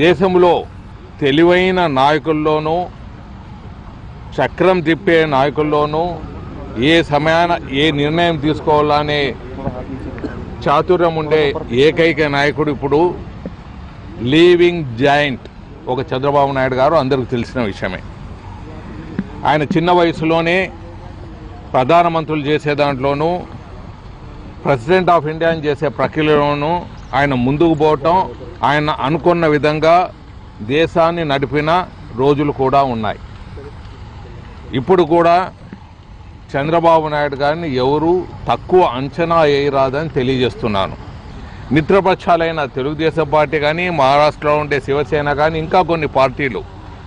దేశంలో తెలివైన నాయకుల్లోనూ చక్రం తిప్పే నాయకుల్లోనూ ఏ సమయాన ఏ నిర్ణయం తీసుకోవాలనే చాతుర్యం ఉండే ఏకైక నాయకుడు ఇప్పుడు లీవింగ్ జాయింట్ ఒక చంద్రబాబు నాయుడు గారు అందరికి తెలిసిన విషయమే ఆయన చిన్న వయసులోనే ప్రధానమంత్రులు చేసే దాంట్లోనూ ప్రెసిడెంట్ ఆఫ్ ఇండియాని చేసే ప్రక్రియలోనూ ఆయన ముందుకు పోవటం ఆయన అనుకున్న విధంగా దేశాన్ని నడిపిన రోజులు కూడా ఉన్నాయి ఇప్పుడు కూడా చంద్రబాబు నాయుడు గారిని ఎవరు తక్కువ అంచనా వేయరాదని తెలియజేస్తున్నాను మిత్రపక్షాలైన తెలుగుదేశం పార్టీ కానీ మహారాష్ట్రలో ఉండే శివసేన కానీ ఇంకా కొన్ని పార్టీలు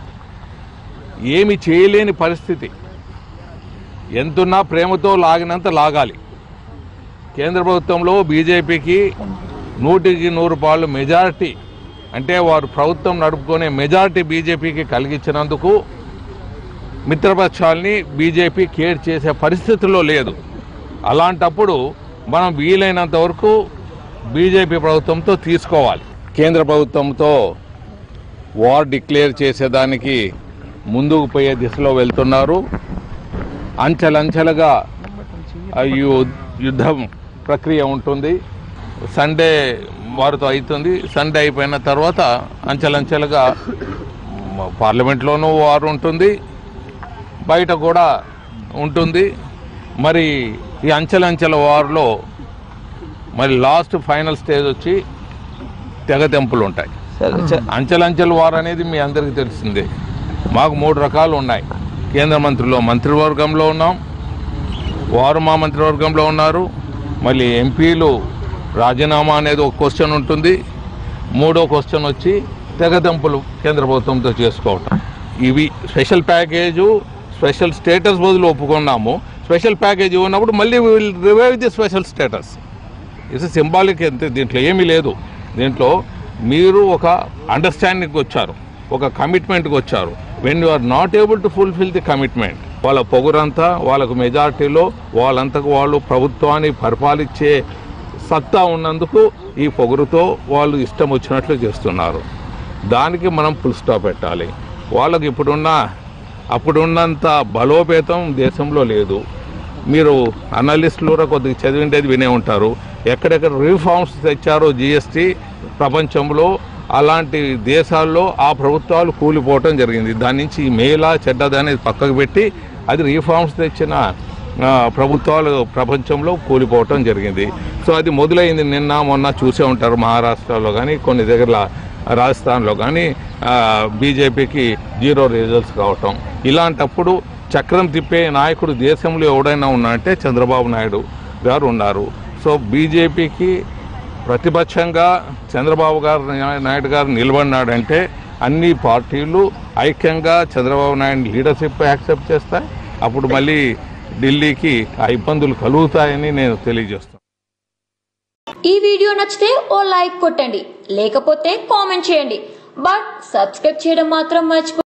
ఏమి చేయలేని పరిస్థితి ఎంతున్నా ప్రేమతో లాగినంత లాగాలి కేంద్ర ప్రభుత్వంలో బీజేపీకి నూటికి నూరు పాళ్ళు మెజారిటీ అంటే వారు ప్రభుత్వం నడుపుకునే మెజారిటీ బీజేపీకి కలిగించినందుకు మిత్రపక్షాల్ని బీజేపీ కేర్ చేసే పరిస్థితిలో లేదు అలాంటప్పుడు మనం వీలైనంత వరకు బీజేపీ ప్రభుత్వంతో తీసుకోవాలి కేంద్ర ప్రభుత్వంతో వార్ డిక్లేర్ చేసేదానికి ముందుకు పోయే దిశలో వెళ్తున్నారు అంచెలంచెలుగా ఆ యు- యుద్ధం ప్రక్రియ ఉంటుంది సండే వారితో అవుతుంది సండే అయిపోయిన తర్వాత అంచెలంచెలుగా మ- పార్లమెంట్లోనూ వారు ఉంటుంది బయట కూడా ఉంటుంది మరి ఈ అంచెలంచెల వారిలో మరి లాస్ట్ ఫైనల్ స్టేజ్ వచ్చి తెగతెంపులు ఉంటాయి సరే చ- అంచెలంచెల వారు అనేది మీ అందరికీ తెలిసిందే మాకు మూడు రకాలు ఉన్నాయి కేంద్ర మంత్రిలో మంత్రివర్గంలో ఉన్నాం వారు మా మంత్రివర్గంలో ఉన్నారు మళ్ళీ ఎంపీలు రాజీనామా అనేది ఒక క్వశ్చన్ ఉంటుంది మూడో క్వశ్చన్ వచ్చి తెగదెంపులు కేంద్ర ప్రభుత్వంతో చేసుకోవటం ఇవి స్పెషల్ ప్యాకేజు స్పెషల్ స్టేటస్ బదులు ఒప్పుకున్నాము స్పెషల్ ప్యాకేజ్ ఉన్నప్పుడు మళ్ళీ will revive the special status it's symbolic అంతే దీంట్లో ఏమీ లేదు దీంట్లో మీరు ఒక అండర్స్టాండింగ్కి వచ్చారు ఒక కమిట్మెంట్కి వచ్చారు when you are not able to fulfil the commitment వాళ్ళ పొగురంతా వాళ్ళకు మెజారిటీలో వాళ్ళంతకు వాళ్ళు ప్రభుత్వాన్ని పరిపాలించే సత్తా ఉన్నందుకు ఈ పొగురుతో వాళ్ళు ఇష్టం వచ్చినట్లు చేస్తున్నారు దానికి మనం ఫుల్ స్టాప్ పెట్టాలి వాళ్ళకి ఇప్పుడున్న అప్పుడున్నంత బలోపేతం దేశంలో లేదు మీరు అనలిస్టులు కూడా కొద్దిగా చదివిండేది వినే ఉంటారు ఎక్కడెక్కడ రిఫార్మ్స్ తెచ్చారో జిఎస్టీ ప్రపంచంలో అలాంటి దేశాల్లో ఆ ప్రభుత్వాలు కూలిపోవటం జరిగింది దాని నుంచి ఈ మేలా చెడ్డది అనేది పక్కకు పెట్టి అది రిఫార్మ్స్ తెచ్చిన ఆ, ప్రభుత్వాలు ప్రపంచంలో కూలిపోవటం జరిగింది సో అది మొదలైంది నిన్న మొన్న చూసే ఉంటారు మహారాష్ట్రలో కానీ కొన్ని దగ్గర రాజస్థాన్లో కానీ బీజేపీకి జీరో రిజల్ట్స్ కావటం ఇలాంటప్పుడు చక్రం తిప్పే నాయకుడు దేశంలో ఎవడైనా ఉన్నాడంటే చంద్రబాబు నాయుడు గారు ఉన్నారు సో బీజేపీకి ప్రతిపక్షంగా చంద్రబాబు గారు నాయుడు గారు నిలబడినాడంటే అన్ని పార్టీలు ఐక్యంగా చంద్రబాబు నాయుడు లీడర్షిప్ యాక్సెప్ట్ చేస్తాయి అప్పుడు మళ్ళీ ఢిల్లీకి ఆ ఇబ్బందులు కలుగుతాయని నేను తెలియజేస్తాను ఈ వీడియో నచ్చితే ఓ లైక్ కొట్టండి లేకపోతే కామెంట్ చేయండి బట్ సబ్స్క్రైబ్ చేయడం మాత్రం మర్చిపో